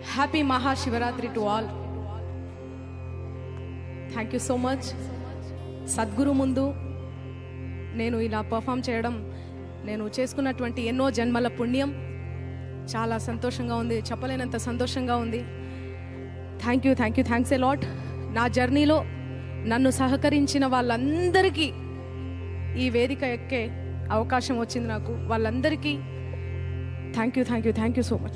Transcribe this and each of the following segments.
Happy Mahashivratri to all thank you so much Sadhguru ముందు నేను ఇలా పర్ఫామ్ చేయడం నేను చేసుకున్నటువంటి ఎన్నో జన్మల పుణ్యం చాలా సంతోషంగా ఉంది చెప్పలేనంత సంతోషంగా ఉంది thank you thank you thanks a lot నా జర్నీలో నన్ను సహకరించిన వాళ్ళందరికీ ఈ వేదిక ఎక్కే అవకాశం వచ్చింది నాకు వాళ్ళందరికీ thank you thank you thank you so much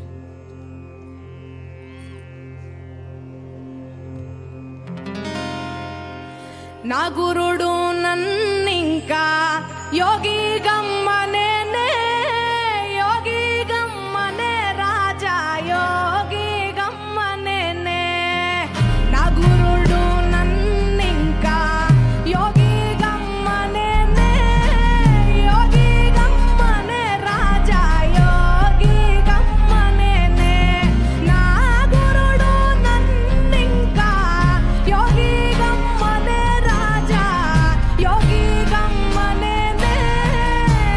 నా గురుడు నన్నింకా యోగి గమ్మనే యోగి గమ్మనే రాజా యోగి గమ్మనే నా గురుడు నన్నింకా యోగి గమ్మనే యోగి గమ్మనే రాజా యోగి గమ్మనే నా గురుడు నన్నింకా యోగి గమ్మనే రాజా యోగి గమ్మనే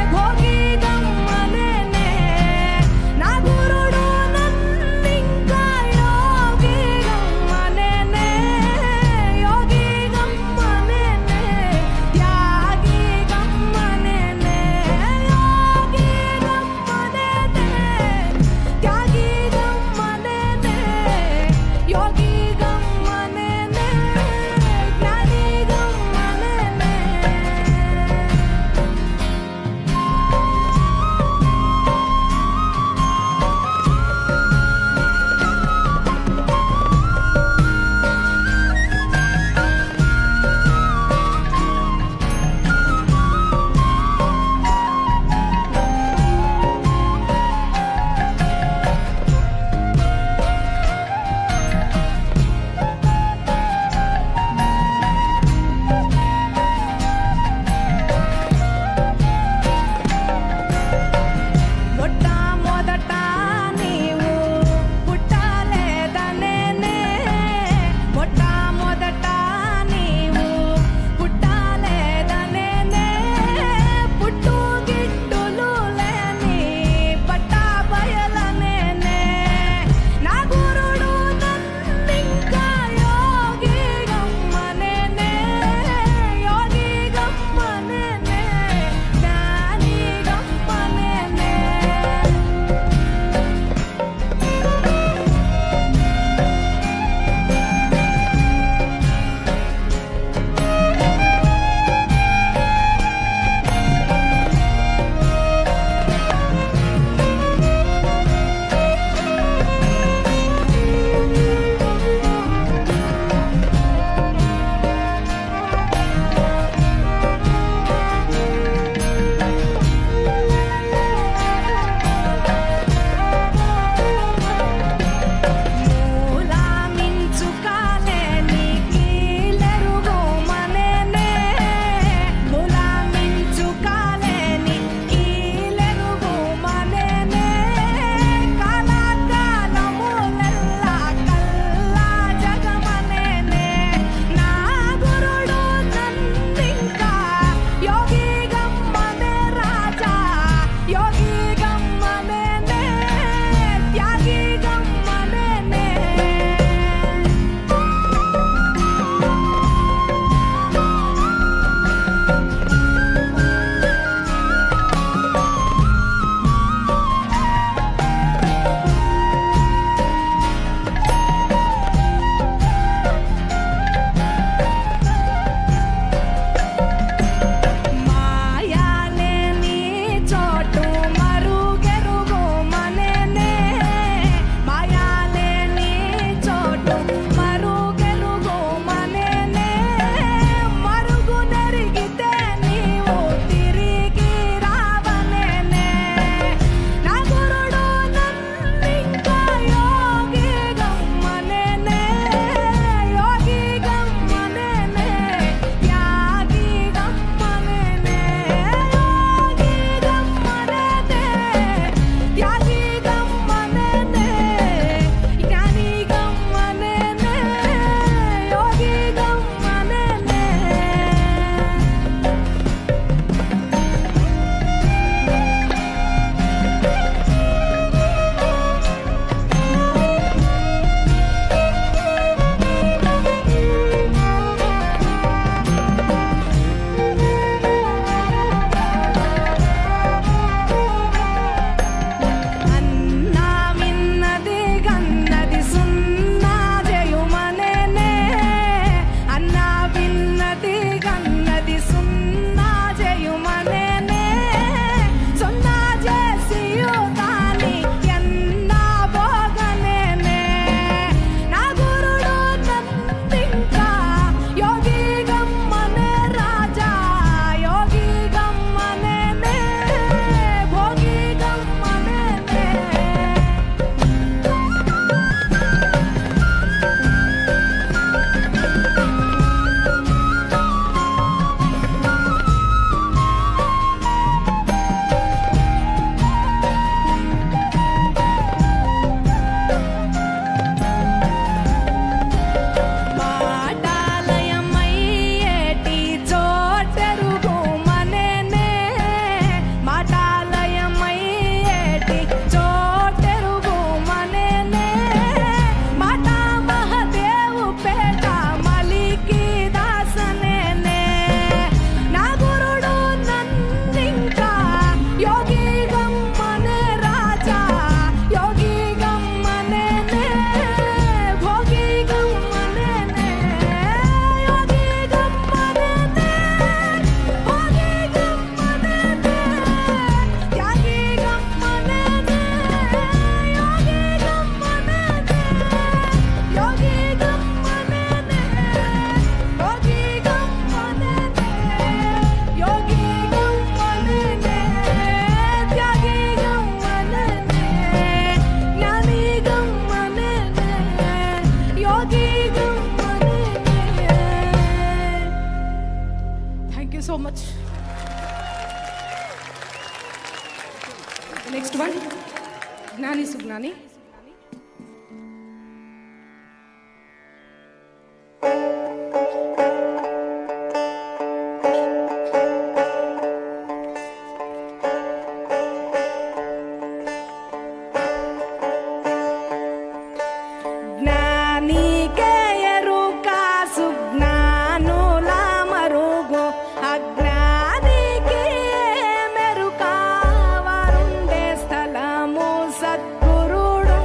సో మచ్ నెక్స్ట్ వన్ జ్ఞాని సుజ్ఞాని జ్ఞానికే ఎరుక సుజ్ఞానుల మరుగు అజ్ఞానికి మెరుక వారుండే స్థలము సద్గురుడు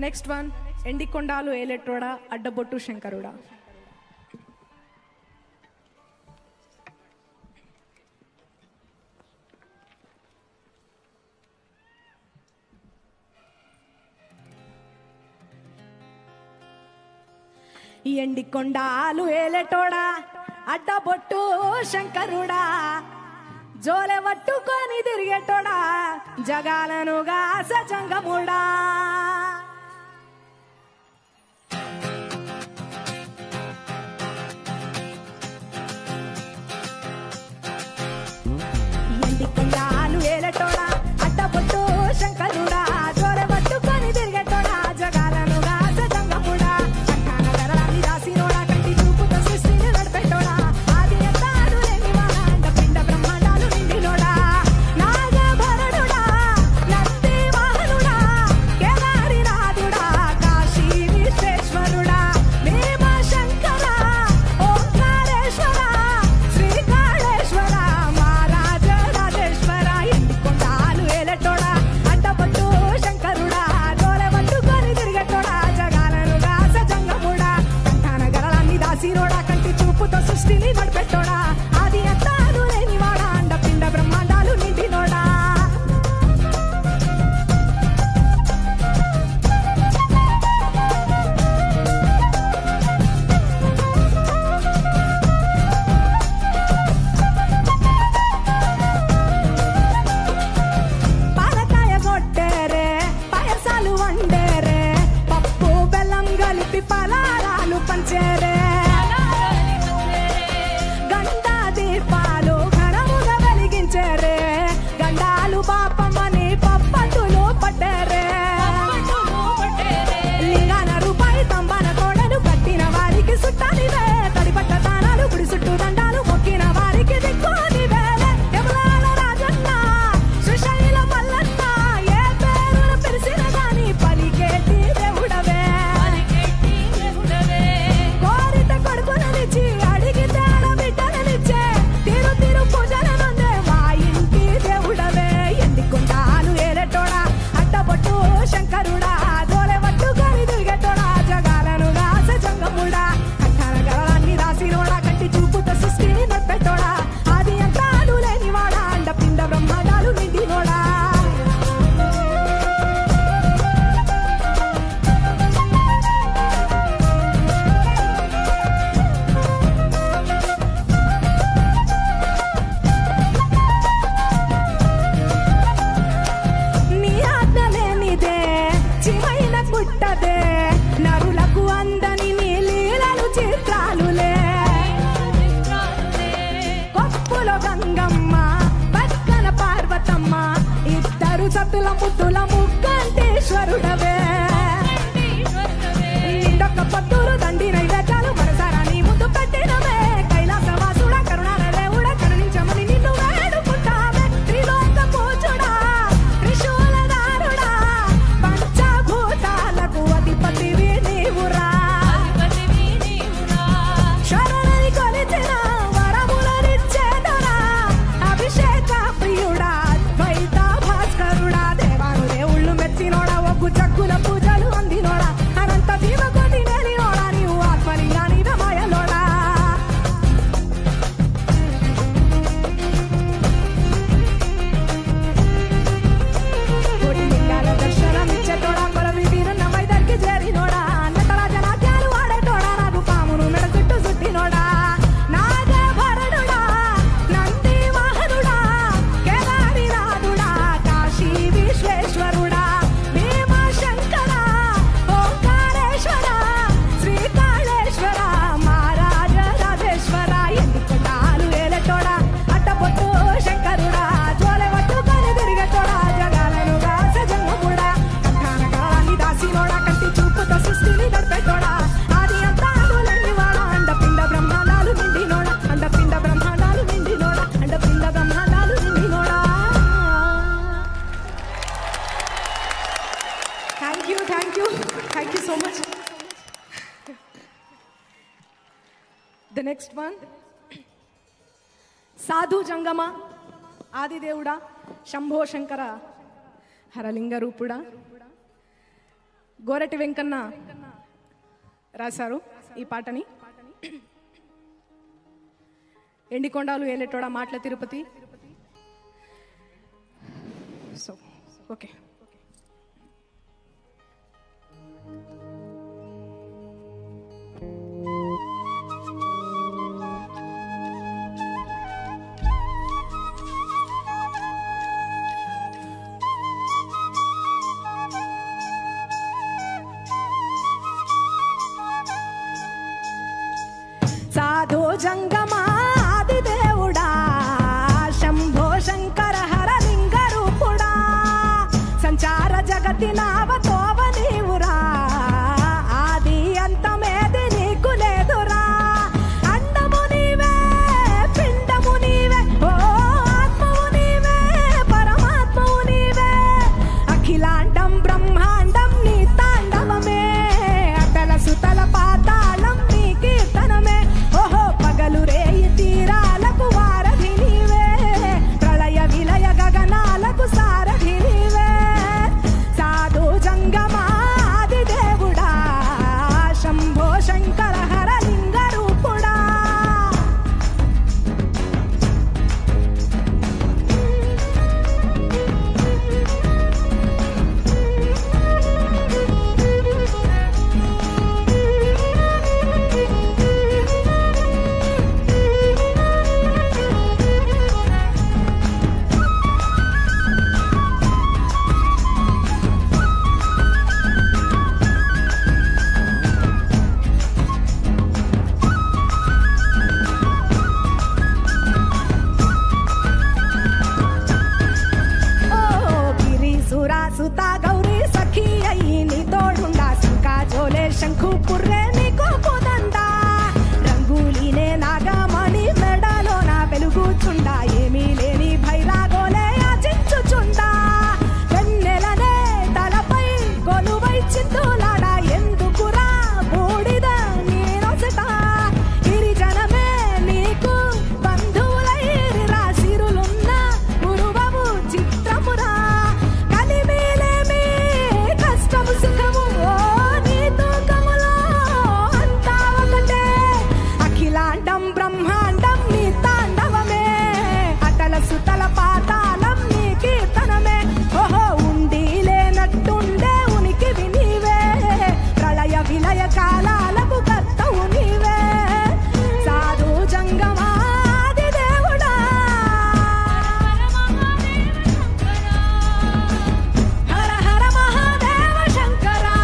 నెక్స్ట్ వన్ ఎండికొండాలు ఏలెట్టోడా అడ్డబొట్టు శంకరుడా ఎండి కొండాలు ఏలెటోడా అడ్డబొట్టు శంకరుడా జోలె పట్టుకొని తిరిగేటోడా జగాలనుగా సజంగముడా ఎండి కొండాలు ఏలెటోడా అడ్డబొట్టు శంకరుడా జోలె పట్టుకొని తిరిగేటోడా జగాలనుగా సజంగముడా కంఠాన గరళాన్ని రాసినోడా కంటి చూపుతో సృష్టిని నడిపెట్టోడా ఆది అంతాలు లేనివాడా అండ పిండ బ్రహ్మాండాలు నిండినోడా నాగభరణుడా నంది వాహనుడా కేదారినాథుడా కాశీ విశ్వేశ్వరుడా భీమ శంకర ఓంకారేశ్వర శ్రీకాళేశ్వర మహారాజ రాజేశ్వర ఎండికొండాలు ఏలటోడా అడ్డపట్టు శంకరుడా డోలె పట్టుకొని తిరిగటోడా జగాలనుగా సజంగముడా కంఠాన గరళాన్ని దాసినోడా కంటి చూపుతో సృష్టిని నడిపెట్టోడా ఆది అంతాలు లేనివాడా అండ పిండ బ్రహ్మాండాలు నిండినోడా పాలకాయ కొట్టేరే పాయసాలు వండేరే పప్పు బెల్లం కలిపి పలారాలు పంచేరే గంట దీపాలు ఘనముగా వెలిగించేరే గండాలు పాపమని పప్పట్టులు పట్టేరే లింగాన రూపాయి తంబాన కోడలు కట్టిన వారికి సుట్టానివే తడిపట్ట తానాలు గుడి చుట్టూ దండాలు మొక్కిన వారికి దిక్కుని వేలే యములాల రాజన్న సుశైల మల్లన్న ఏ పేరును పిలిచిన గాని పలికేటి దేవుడవే కోరిత కొడుకుననిచ్చి అడిగితే ఆడబిడ్డననిచ్చే తిరు తిరు పూజలనుందే మా ఇంటి దేవుడవే ఎండికొండాలు ఏలటోడా అడ్డబొట్టు శంకరుడా దోలె పట్టుకొని తిరిగేటోడా జగాలనుగా సజంగముడా కంఠాన గరళాన్ని రాసినోడా కంటి చూపుతో సృష్టిని నడిపెట్టోడా ఆది అంతాలు లేనివాడా అండ పిండ బ్రహ్మాండాలు నిండినోడా నీ ఆజ్ఞ లేనిదే చిమైన పుట్టదే నరులకు అందని నీ లీలలు చిత్రాలులే కొప్పులో గంగమ్మ పక్కన పార్వతమ్మ ఇద్దరు సతుల ముద్దుల ముక్కంటేశ్వరుడవే నిండొక్క పొత్తులు దండి నైవేద్యాలు మనసారా నీ ముందు పెట్టినవే కైలాసవాసుడా కరుణారదేవుడా కరుణించమని నిన్ను వేడుకుంటావే త్రిలోక పూజుడా త్రిశూలధారుడా పంచభూతాలకు అధిపతివి నీవురా శరణని కొలిచిన వరములనిచ్చేదరా అభిషేక ప్రియుడా ద్వైత భాస్కరుడా దేవాను దేవుళ్ళు మెచ్చినోడా ఒగ్గు చక్కుల పూజలు అందినోడా అనంత భీమ కొట్టి నేలినోడా నీవు ఆత్మలింగాని మాయలోడా కోటి లింగాల దర్శనమిచ్చేటోడా కొలవి వీరన్న వైదర్కి చేరినోడా నటరాజ నాట్యాలు ఆడేటోడా నాకు పామును మెడ చుట్టూ చుట్టినోడా నాగభరణుడా నంది వాహనుడా కేదారినాథుడా కాశీ విశ్వేశ్వరుడా భీమ శంకర ఓంకారేశ్వర శ్రీకాళేశ్వర మహారాజ రాజేశ్వర ఎండికొండాలు ఏలటోడా అట్టపొట్టు శంకరుడా జోలె పట్టుకొని తిరిగటోడా జగాలనుగా సజంగముడా కంఠాన కాలాన్ని దాసినోడా కంటి చూపుతో సృష్టిని నడిపెట్టోడా ఆది అంతాలు లేనివాడా అండపిండ బ్రహ్మాండాలు నిండినోడా అండపిండ బ్రహ్మాండాలు నిండినోడా అండపిండ బ్రహ్మాండాలు నిండినోడా thank you thank you thank you so much the next one సాధు జంగమ ఆదిదేవుడా శంభో శంకర హరలింగ రూపుడా గోరటి వెంకన్న రాశారు ఈ పాటని ఎండికొండాలు ఏలేటోడా మాటల తిరుపతి సో ఓకే సాధు జంగమాది దేవుడా శంభో శంకర హర లింగ రూపుడా సంచార జగతి నావతోవ నీవురా ఆది అంతమేది నీకు లేదురా అండము నీవే పిండము నీవే ఓ ఆత్మవు నీవే పరమాత్మవు నీవే అఖిలాండం బ్రహ్మాండం నీ తాండవమే అతల సుతల పాతాళం నీ కీర్తనమే ఓహో పగలు రేయి తీరాలకు వారధి నీవే ప్రళయ విలయ గగనాలకు సారథి నీవే సాధు జంగమాది దేవుడా శంభో శంకర హర లింగ రూపుడా ఓ గిరి సురా సుత గౌరీ సఖి అయ్యి నీ తోడుండా శంకా జోలే శంఖు పుర్రే నీకు పొదండా రంగులీనే నాగమణి మెడలో నా వెలుగుచుండా ఏమీ లేని భైరాగోలే ఆచించుచుండా వెన్నెలనే తలపై కొలువై చిందులాడా ఎందుకురా బూడిద నీరొసట గిరిజనమే నీకు బంధువులైరిరా సిరులున్న గురువవు చిత్రమురా కలిమేలేమి కష్టము సుఖము ఓ నీ తూకములో అంతా ఒకటే అఖిలాండం బ్రహ్మాండం నీ తాండవమే అటల సుతల పాతాళం నీ కీర్తనమే ఓహో ఉండి లేనట్టుండే ఉనికి నీవే ప్రళయ విలయ కాలాలకు కర్తవు నీవే సాధు జంగమాది దేవుడా హర హర మహాదేవ శంకరా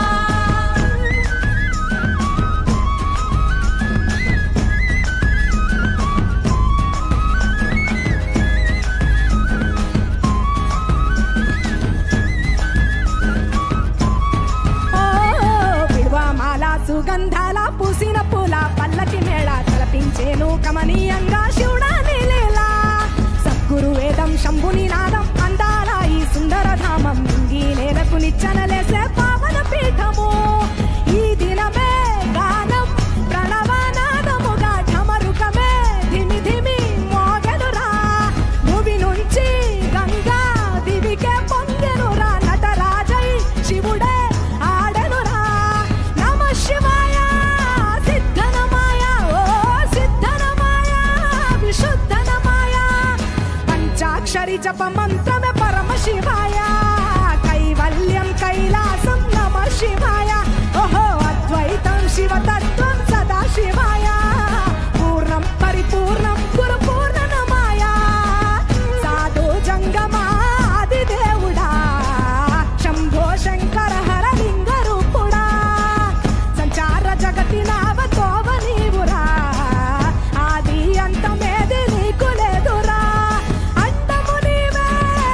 ఓ విడువమాల సుగంధాల పూసిన పూల పల్లకి మేళ తలపించేను కమనీయంగా శివుడా నీలీలా సద్గురు వేదం శంభుని నాదం అందాల ఈ సుందర ధామం నింగి నేలకు నిచ్చనలేసే పావన పీఠము ఈ దినమే గానం ప్రణవనాదముగా ఢమరుకమే ధిమి ధిమి మోగెనురా భూమి నుంచి గంగా దివికే పొంగెనురా నటరాజై శివుడే ఆడెనురా నమ శివాయ సిద్ధనమాయ ఓ సిద్ధనమాయ విశుద్ధనమాయ పంచాక్షరి జప మంత్రమే పరమ శివాయ కైవల్యం కైలాసం నమ శివాయ ఓహో అద్వైతం శివతత్వం సదా శివాయ పూర్ణం పరిపూర్ణం గురు పూర్ణనమాయ సాధు జంగమాది దేవుడా శంభో శంకర హర లింగ రూపుడా సంచార జగతి నావతోవ నీవురా ఆది అంతమేది నీకు లేదురా అండము నీవే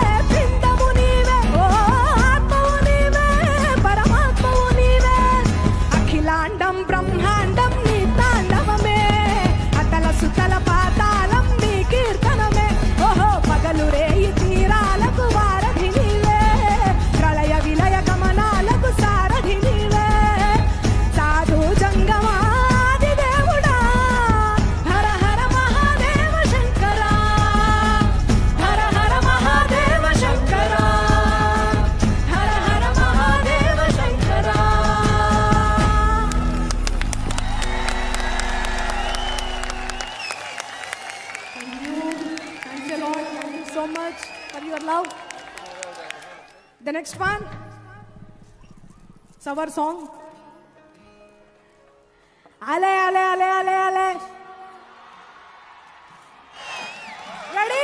much for your love. The next one, it's our song. Ale, ale, ale, ale, ale. Ready?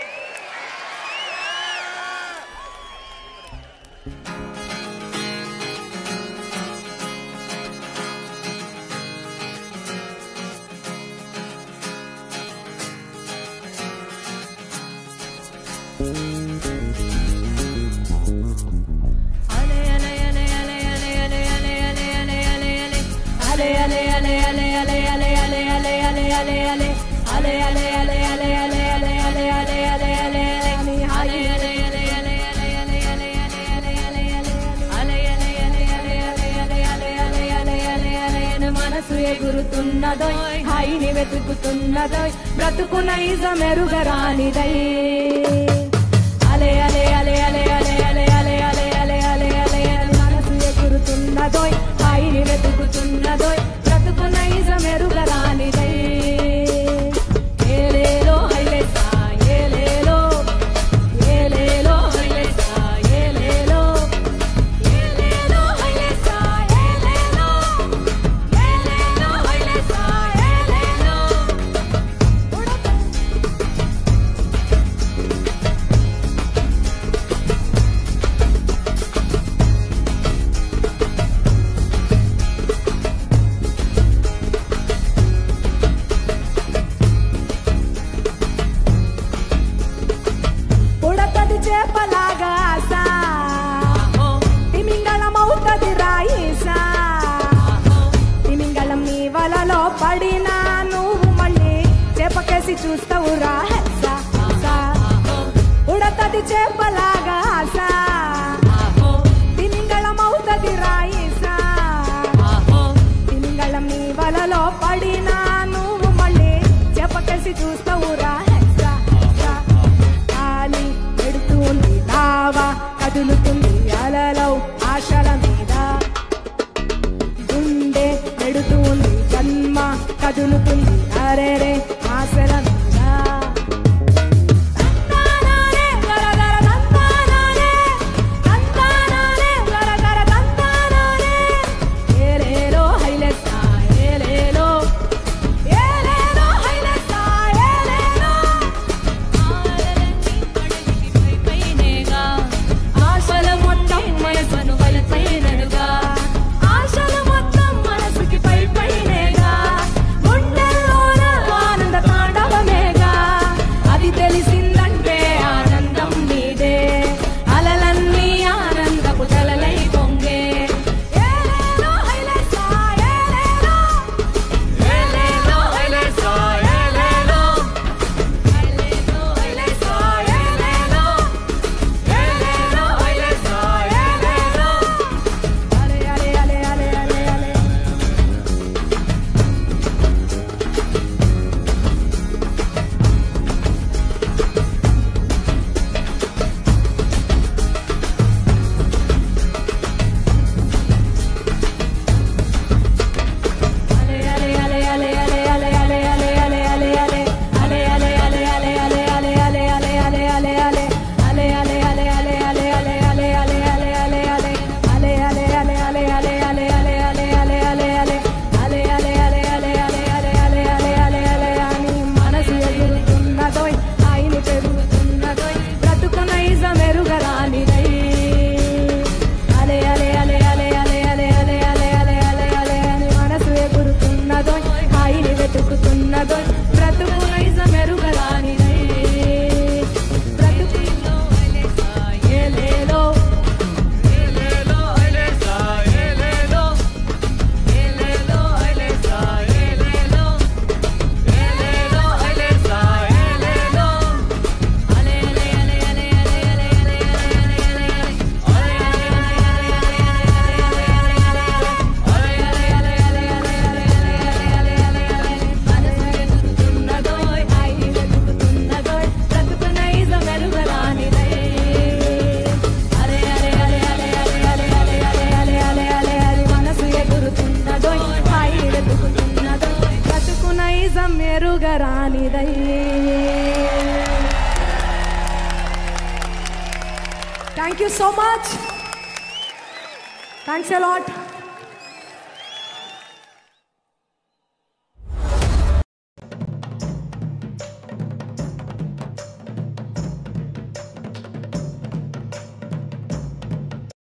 మనసు ఎగురుతున్నదో హాయిని వెతుకుతున్నదో బ్రతుకు నైజం ఎరుగరానిదై అలే అలే అలే అలే అలే అలే అలే అలే అలే అలే అలే అని మనసు ఎగురుతున్నదో హాయిని వెతుకుతున్నదో బ్రతుకు నైజం ఎరుగరానిదై ఏలేలో హైలేసా ఏలేలో ఏలేలో హైలేసా ఏలేలో ఏలేలో హైలేసా ఏలేలో ఏలేలో హైలేసా ఏలేలో ఉడతది చేపలాగా ఆశ తిమింగళమవుతది రాయిసా తిమింగళం నీ వలలో పడినా నువ్వు మళ్ళీ చేపకేసి చూస్తావు రా హెస్స, హెస్స. ఉడతది చేపలాగా ఆశ తిమింగళమవుతది రాయిసా తిమింగళం నీ వలలో పడినా నువ్వు మళ్ళీ చేపకేసి చూస్తావు రా హెస్స, హెస్స. గాలి పెడుతూ ఉంది దావా కదులుతుంది అలలో ఆశల మీద గుండె పెడుతూ ఉంది జన్మ కదులుతుంది అరేరే ఆశల మీద తందానానే గరగర తందానానే, తందానానే గరగర తందానానే. ఏలేలో హైలెస్సా, ఏలేలో, ఏలేలో హైలెస్సా, ఏలేలో. ఆశల మొత్తం మనసును వలపైనడుగా ఆశలు మొత్తం మనసుకి పై పైనేగా గుండెల్లోన ఆనంద తాండవమేగా అది తెలిసిందంటే ఆనందం నీదే అలలన్నీ ఆనందపు తలలై పొంగే ఏలేలో హైలెస్సా, ఏలేలో. ఏలేలో హైలెస్సా, ఏలేలో. ఏలేలో హైలెస్సా, ఏలేలో. ఏలేలో హైలెస్సా, ఏలేలో. అలే అలే అలే అలే అలే అలే మనసు ఎగురుతున్నదో ఆయన పెరుగుతున్నదో బ్రతుకు నైజం ఎరుగరానిదై అలే అలే అలే అలే అలే అలే అలే అలే అలే అలే అలే అని మనసు ఎగురుతున్నదో హాయిని వెతుకుతున్నదో బ్రతుకు నైజం ఎరుగరానిదై బ్రతుకులో ఏలేలో మెరుగరానిదై thank you so much thanks a lot